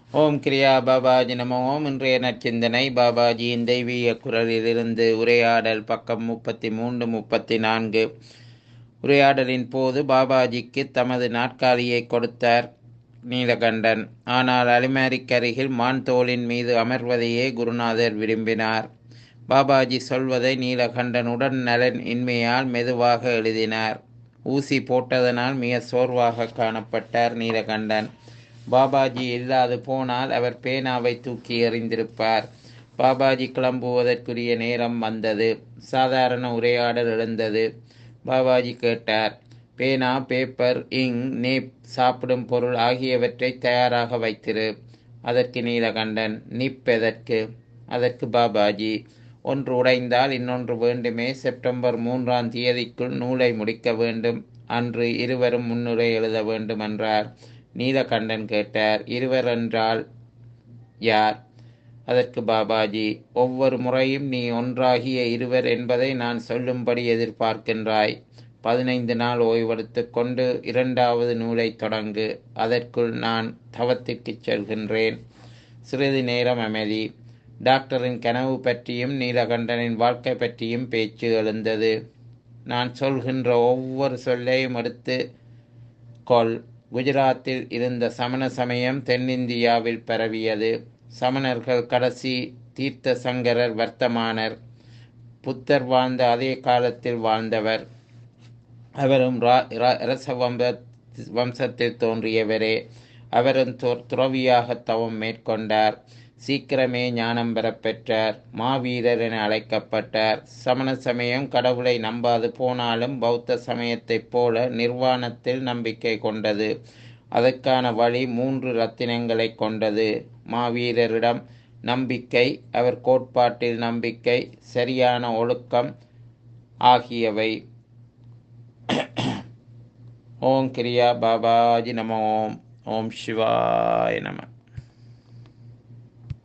ஓம் கிரியா பாபாஜி நம ஓம் இன்றைய நற்சிந்தனை பாபாஜியின் தெய்வீக குரலிலிருந்து உரையாடல் பக்கம் முப்பத்தி மூன்று முப்பத்தி நான்கு உரையாடலின் போது பாபாஜிக்கு தமது நாற்காலியை கொடுத்தார் நீலகண்டன் ஆனால் அலிமாரிக்கருகில் மான் தோளின் மீது அமர்வதையே குருநாதர் விரும்பினார் பாபாஜி சொல்வதை நீலகண்டன் உடன் நலன் இன்மையால் மெதுவாக எழுதினார் ஊசி போட்டதனால் மிக சோர்வாக காணப்பட்டார் நீலகண்டன் பாபாஜி இல்லாது போனால் அவர் பேனாவை தூக்கி எறிந்திருப்பார் பாபாஜி கிளம்புவதற்குரிய நேரம் வந்தது சாதாரண உரையாடல் எழுந்தது பாபாஜி கேட்டார் பேனா பேப்பர் இங் நேப் சாப்பிடும் பொருள் ஆகியவற்றை தயாராக வைத்திரு அதற்கு நீலகண்டன் நிப் எதற்கு அதற்கு பாபாஜி ஒன்று உடைந்தால் இன்னொன்று வேண்டுமே செப்டம்பர் மூன்றாம் தேதிக்குள் நூலை முடிக்க வேண்டும் அன்று இருவரும் முன்னுரை எழுத வேண்டும் என்றார் நீலகண்டன் கேட்டார் இருவர் என்றால் யார் அதற்கு பாபாஜி ஒவ்வொரு முறையும் நீ ஒன்றாகிய இருவர் என்பதை நான் சொல்லும்படி எதிர்பார்க்கின்றாய் பதினைந்து நாள் ஓய்வெடுத்து கொண்டு இரண்டாவது நூலை தொடங்கு அதற்குள் நான் தவத்திற்கு செல்கின்றேன் சிறிது நேரம் அமைதி டாக்டரின் கனவு பற்றியும் நீலகண்டனின் வாழ்க்கை பற்றியும் பேச்சு எழுந்தது நான் சொல்கின்ற ஒவ்வொரு சொல்லையும் எடுத்து கொள் குஜராத்தில் இருந்த சமண சமயம் தென்னிந்தியாவில் பரவியது சமணர்கள் கடைசி தீர்த்த சங்கரர் வர்த்தமானர் புத்தர் வாழ்ந்த அதே காலத்தில் வாழ்ந்தவர் அவரும் அரச வம்ச வம்சத்தில் தோன்றியவரே அவரும் துறவியாக தவம் மேற்கொண்டார் சீக்கிரமே ஞானம் பெறப்பெற்றார் மாவீரர் என அழைக்கப்பட்டார் சமண சமயம் கடவுளை நம்பாது போனாலும் பௌத்த சமயத்தைப் போல நிர்வாணத்தில் நம்பிக்கை கொண்டது அதற்கான வழி மூன்று ரத்தினங்களை கொண்டது மாவீரரிடம் நம்பிக்கை அவர் கோட்பாட்டில் நம்பிக்கை சரியான ஒழுக்கம் ஆகியவை ஓம் கிரியா பாபாஜி நம ஓம் ஓம் சிவாய நம